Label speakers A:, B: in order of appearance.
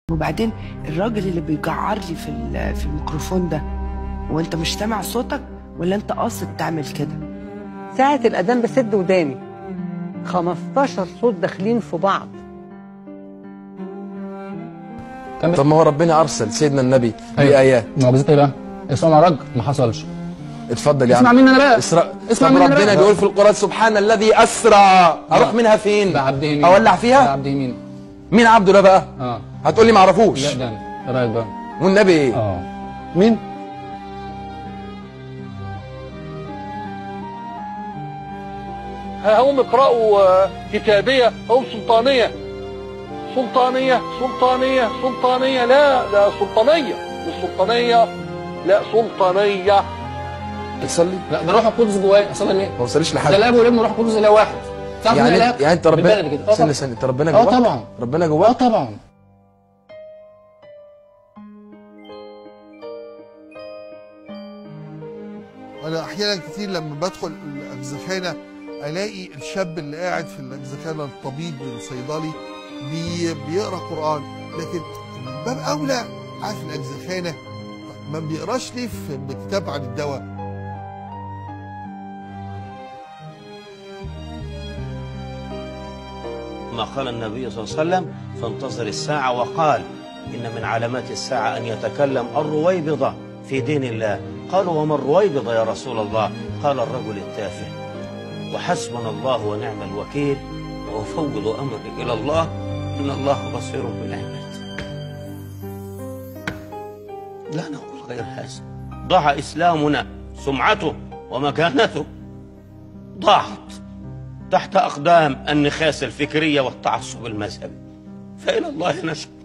A: وبعدين الراجل اللي بيجعر لي في ال- في الميكروفون ده هو انت مش سامع صوتك ولا انت قاصد تعمل كده
B: ساعة الأذان بسد وداني 15 صوت داخلين في بعض
C: طب ما هو ربنا ارسل سيدنا النبي
D: أيوة.
C: بايات
D: معجزات ايه بقى؟ اسمع معرج ما حصلش
C: اتفضل يا
D: اسمع
C: عم
D: مني انا بقى
C: اسرع
D: اسمع
C: طب
D: مني أنا
C: ربنا
D: بقى.
C: بيقول في القران سبحان الذي اسرى اروح منها فين
D: بعبده مين؟
C: اولع فيها
D: بعبده مين؟
C: مين عبده ده بقى
D: اه
C: هتقول لي ما اعرفوش
D: لا ده انا ايه رايك بقى؟
C: والنبي ايه
D: اه
C: مين
E: هم اقرأوا آه، كتابية أو سلطانية سلطانية سلطانية سلطانية لا لا سلطانية مش سلطانية لا سلطانية
C: تصلي
D: لا ده روح القدس جوايا اصلا ليه؟
C: ما وصلش
D: ده
C: لحد
D: الاب والابن وروح القدس اله واحد تعرف
C: يعني
D: مين
C: انت
D: اله؟
C: يعني انت ربنا
D: بالبلدي كده اه
C: استنى
D: طبعا
C: استنى انت ربنا
D: اه
C: جواك
D: طبعا
C: ربنا
D: اه
C: جواك
D: طبعا
F: انا احيانا كتير لما بدخل الاجزخانه الاقي الشاب اللي قاعد في الاجزخانه الطبيب الصيدلي بي بيقرا قران لكن من باب اولى قاعد في الاجزخانه ما بيقراش ليه في كتاب عن الدواء
G: ما قال النبي صلى الله عليه وسلم فانتظر الساعة وقال إن من علامات الساعة أن يتكلم الرويبضة في دين الله قالوا وما الرويبضة يا رسول الله قال الرجل التافه وحسبنا الله ونعم الوكيل وأفوض أمري إلى الله إن الله بصير بالعباد لا نقول غير هذا ضاع إسلامنا سمعته ومكانته ضاعت تحت أقدام النخاس الفكرية والتعصب المذهبي فإلى الله نشكو